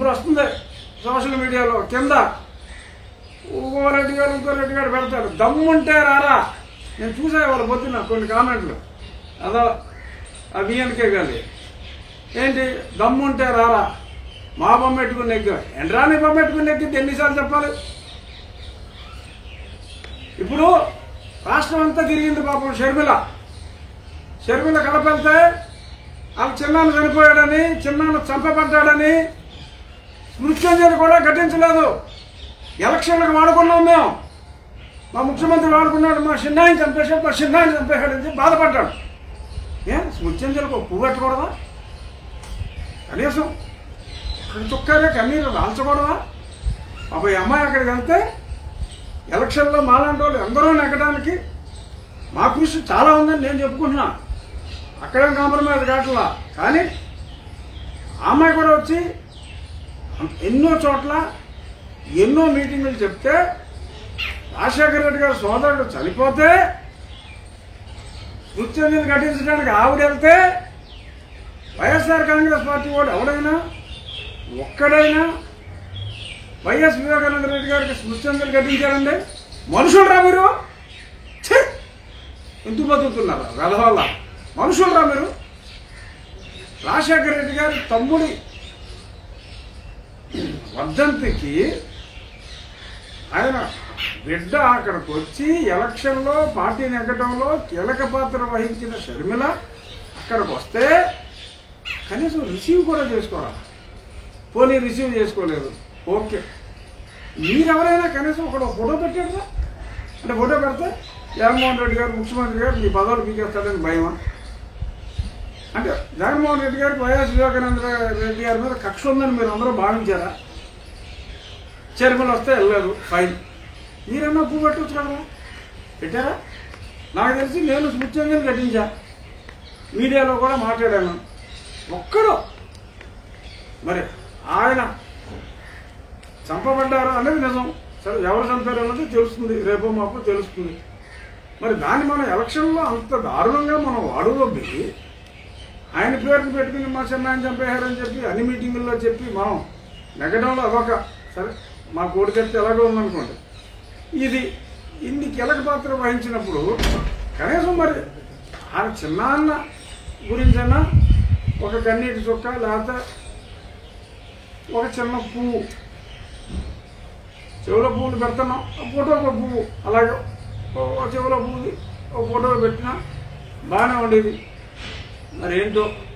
ఇప్పుడు వస్తుంది సోషల్ మీడియాలో కింద ఇంకో రెడ్డి గారు ఇంకో రెడ్డి గారు పెడతారు దమ్ముంటే రారా నేను చూసా వాళ్ళ పొద్దున్న కొన్ని కామెంట్లు అదో ఆ విఎన్కే గారి ఏంటి దమ్ముంటే రారా మా బొమ్మ పెట్టుకుని నెగ్గా ఎండ్రా నీ బొమ్మ పెట్టుకుని నెగ్గితే ఎన్నిసార్లు చెప్పాలి ఇప్పుడు రాష్ట్రం అంతా తిరిగింది పాపం షర్మిల షర్మిల కడప వెళ్తే వాళ్ళ చిన్నాన్న చనిపోయాడని చిన్నాన్న చంపబడ్డాడని మృత్యుంజయని కూడా ఘటించలేదు ఎలక్షన్లకు వాడుకున్నాం మేము మా ముఖ్యమంత్రి వాడుకున్నాడు మా చిన్నాయని చంపేశాడు మా చిన్నాయని చంపేశాడు అని చెప్పి బాధపడ్డాడు ఏ మృత్యుంజయకు ఒక పువ్వు పెట్టకూడదా కనీసం ఇక్కడ చుక్కారే కన్నీరు రాల్చకూడదా అప్పుడు ఈ అమ్మాయి అక్కడికి వెళ్తే ఎలక్షన్లో మాలాంటి వాళ్ళు అందరూ నెగ్గడానికి మా కృషి చాలా ఉందని నేను చెప్పుకుంటున్నా అక్కడేం కాంప్రమైజ్ కావట్లా కానీ ఆ అమ్మాయి కూడా వచ్చి ఎన్నో చోట్ల ఎన్నో మీటింగులు చెప్తే రాజశేఖర రెడ్డి గారి సోదరుడు చనిపోతే మృత్యుంజయని ఘటించడానికి ఆవిడ వెళ్తే వైఎస్ఆర్ కాంగ్రెస్ పార్టీ వాడు ఎవడైనా ఒక్కడైనా వైఎస్ వివేకానంద రెడ్డి గారికి స్మృత్యంజలి ఘటించారండి మనుషులు రా మీరు ఛీ! ఎందుకు బతుకుతున్నారు వెధవల్ల మనుషులు రా మీరు రాజశేఖర రెడ్డి గారి తమ్ముడి వర్ధంతికి ఆయన బిడ్డ అక్కడికి వచ్చి ఎలక్షన్లో పార్టీ నెగ్గడంలో కీలక పాత్ర వహించిన షర్మిల అక్కడికి వస్తే కనీసం రిసీవ్ కూడా చేసుకోవాలి పోనీ రిసీవ్ చేసుకోలేదు ఓకే మీరెవరైనా కనీసం ఒక ఫోటో పెట్టారా అంటే ఫోటో పెడితే జగన్మోహన్ రెడ్డి గారు ముఖ్యమంత్రి గారు మీ పదవులు పీకేస్తాడని భయమా అంటే జగన్మోహన్ రెడ్డి గారికి వైఎస్ వివేకానంద రెడ్డి గారి మీద కక్ష ఉందని మీరు అందరూ భావించారా చర్మలు వస్తే వెళ్ళలేదు ఫైన్ మీరన్నా పువ్వు పెట్టవచ్చు కదా పెట్టారా నాకు తెలిసి నేను స్మృత్యంగా కట్టించా మీడియాలో కూడా మాట్లాడాను ఒక్కడు మరి ఆయన చంపబడ్డారు అనేది నిజం సరే ఎవరు చంపారు అన్నది తెలుస్తుంది రేపు మాపు తెలుస్తుంది మరి దాన్ని మనం ఎలక్షన్లో అంత దారుణంగా మనం వాడులోకి ఆయన పేరుని పెట్టుకుని మా చిన్నాయన చంపేశారని చెప్పి అన్ని మీటింగుల్లో చెప్పి మనం నెగ్గడంలో అదొక సరే మా కోడికత్తి ఎలాగో ఉందనుకోండి ఇది ఇన్ని కీలక పాత్ర వహించినప్పుడు కనీసం మరి ఆయన చిన్నాన్న గురించైనా ఒక కన్నీటి చుక్క లేకపోతే ఒక చిన్న పువ్వు చెవుల పువ్వులు పెడుతున్నాం ఆ ఫోటో ఒక పువ్వు అలాగే ఓ చెవుల పువ్వుది ఒక ఫోటో పెట్టినా బాగానే ఉండేది మరి ఏంటో